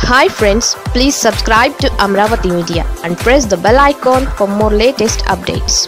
hi friends please subscribe to Amaravati media and press the bell icon for more latest updates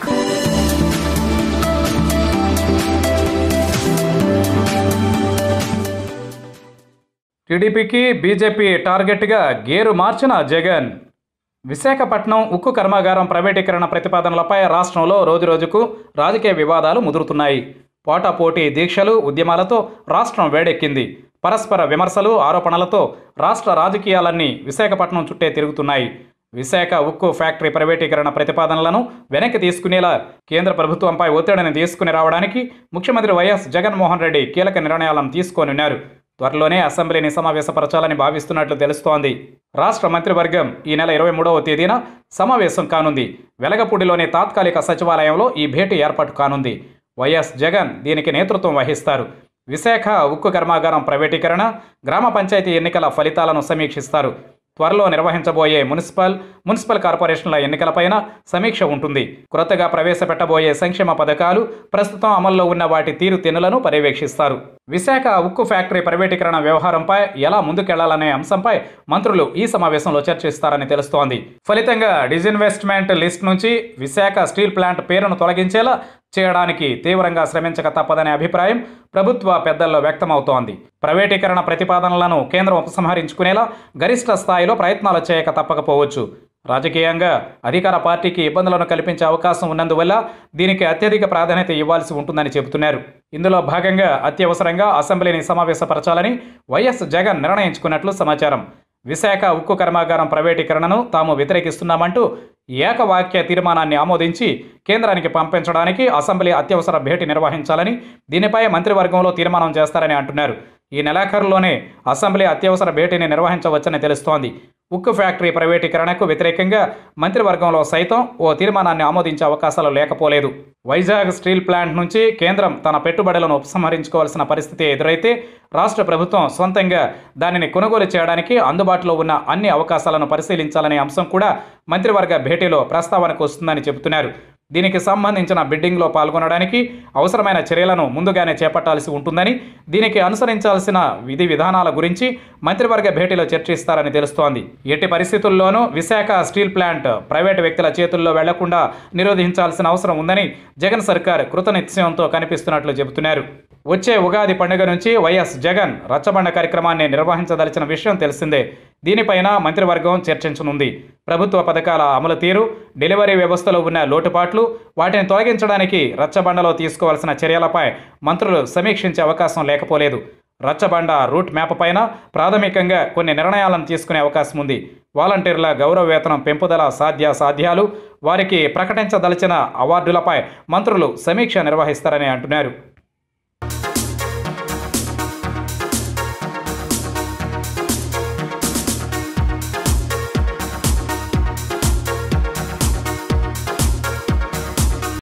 టీడీపీకి BJP టార్గెట్గా gear మార్చిన జగన్ విశాఖపట్నం ఉక్కు కర్మాగారం ప్రైవేటీకరణ ప్రతిపాదనలపై రాష్ట్రంలో రోజురోజుకు రాజకీయ వివాదాలు ముదురుతున్నాయి పోటాపోటీ దీక్షలు ఉద్యమాలతో రాష్ట్రం వేడెక్కింది పరస్పర విమర్శలు ఆరోపణలతో రాష్ట్ర రాజకీయాలన్నీ విశాఖపట్నం చుట్టే తిరుగుతున్నాయి విశాఖ ఉక్కు ఫ్యాక్టరీ ప్రైవేటీకరణ ప్రతిపాదనలను వెనక్కి తీసుకునేలా కేంద్ర ప్రభుత్వంపై ఒత్తిడిని తీసుకుని రావడానికి ముఖ్యమంత్రి వైఎస్ జగన్మోహన్ రెడ్డి కీలక నిర్ణయాలను తీసుకోనున్నారు త్వరలోనే అసెంబ్లీని సమావేశపరచాలని భావిస్తున్నట్లు తెలుస్తోంది రాష్ట్ర మంత్రివర్గం ఈ నెల ఇరవై మూడవ తేదీన సమావేశం కానుంది వెలగపూడిలోని తాత్కాలిక సచివాలయంలో ఈ భేటీ ఏర్పాటు కానుంది వైఎస్ జగన్ దీనికి నేతృత్వం వహిస్తారు విశాఖ ఉక్కు కర్మాగారం ప్రైవేటీకరణ గ్రామ పంచాయతీ ఎన్నికల ఫలితాలను సమీక్షిస్తారు త్వరలో నిర్వహించబోయే మున్సిపల్ మున్సిపల్ కార్పొరేషన్ల ఎన్నికలపైన సమీక్ష ఉంటుంది క్రొత్తగా ప్రవేశపెట్టబోయే సంక్షేమ పథకాలు ప్రస్తుతం అమల్లో ఉన్న వాటి తీరుతెన్నులను పర్యవేక్షిస్తారు విశాఖ ఉక్కు ఫ్యాక్టరీ ప్రైవేటీకరణ వ్యవహారంపై ఎలా ముందుకెళ్లాలనే అంశంపై మంత్రులు ఈ సమావేశంలో చర్చిస్తారని తెలుస్తోంది ఫలితంగా డిజిన్వెస్ట్మెంట్ లిస్ట్ నుంచి విశాఖ స్టీల్ ప్లాంట్ పేరును తొలగించేలా చేయడానికి తీవ్రంగా శ్రమించక తప్పదనే అభిప్రాయం ప్రభుత్వ పెద్దల్లో వ్యక్తమవుతోంది ప్రైవేటీకరణ ప్రతిపాదనలను కేంద్రం ఉపసంహరించుకునేలా గరిష్ట స్థాయిలో ప్రయత్నాలు చేయక తప్పకపోవచ్చు రాజకీయంగా అధికార పార్టీకి ఇబ్బందులను కల్పించే అవకాశం ఉన్నందువల్ల దీనికి అత్యధిక ప్రాధాన్యత ఇవ్వాల్సి ఉంటుందని చెబుతున్నారు ఇందులో భాగంగా అత్యవసరంగా అసెంబ్లీని సమావేశపరచాలని వైఎస్ జగన్ నిర్ణయించుకున్నట్లు సమాచారం విశాఖ ఉక్కు కర్మాగారం ప్రైవేటీకరణను తాము వ్యతిరేకిస్తున్నామంటూ ఏకవాక్య తీర్మానాన్ని ఆమోదించి కేంద్రానికి పంపించడానికి అసెంబ్లీ అత్యవసర భేటీ నిర్వహించాలని దీనిపై మంత్రివర్గంలో తీర్మానం చేస్తారని అంటున్నారు ఈ నెలాఖరులోనే అసెంబ్లీ అత్యవసర భేటీని నిర్వహించవచ్చని తెలుస్తోంది ఉక్కు ఫ్యాక్టరీ ప్రైవేటీకరణకు వ్యతిరేకంగా మంత్రివర్గంలో సైతం ఓ తీర్మానాన్ని ఆమోదించే అవకాశాలు లేకపోలేదు వైజాగ్ స్టీల్ ప్లాంట్ నుంచి కేంద్రం తన పెట్టుబడులను ఉపసంహరించుకోవాల్సిన పరిస్థితి ఎదురైతే రాష్ట్ర ప్రభుత్వం సొంతంగా దానిని కొనుగోలు చేయడానికి అందుబాటులో ఉన్న అన్ని అవకాశాలను పరిశీలించాలనే అంశం కూడా మంత్రివర్గ భేటీలో ప్రస్తావనకు వస్తుందని చెబుతున్నారు దీనికి సంబంధించిన బిడ్డింగ్లో పాల్గొనడానికి అవసరమైన చర్యలను ముందుగానే చేపట్టాల్సి ఉంటుందని దీనికి అనుసరించాల్సిన విధి విధానాల గురించి మంత్రివర్గ భేటీలో చర్చిస్తారని తెలుస్తోంది ఎట్టి పరిస్థితుల్లోనూ విశాఖ స్టీల్ ప్లాంట్ ప్రైవేటు వ్యక్తుల చేతుల్లో వెళ్లకుండా నిరోధించాల్సిన అవసరం ఉందని జగన్ సర్కార్ కృతనిశ్చయంతో కనిపిస్తున్నట్లు చెబుతున్నారు వచ్చే ఉగాది పండుగ నుంచి వైఎస్ జగన్ రచ్చబండ కార్యక్రమాన్ని నిర్వహించదలిచిన విషయం తెలిసిందే దీనిపైన మంత్రివర్గం చర్చించనుంది ప్రభుత్వ పథకాల అమలు తీరు డెలివరీ వ్యవస్థలో ఉన్న లోటుపాట్లు వాటిని తొలగించడానికి రచ్చబండలో తీసుకోవాల్సిన చర్యలపై మంత్రులు సమీక్షించే అవకాశం లేకపోలేదు రచ్చబండ రూట్ మ్యాప్ పైన ప్రాథమికంగా కొన్ని నిర్ణయాలను తీసుకునే అవకాశం ఉంది వాలంటీర్ల గౌరవ వేతనం పెంపుదల సాధ్య సాధ్యాలు వారికి ప్రకటించదలిచిన అవార్డులపై మంత్రులు సమీక్ష నిర్వహిస్తారని అంటున్నారు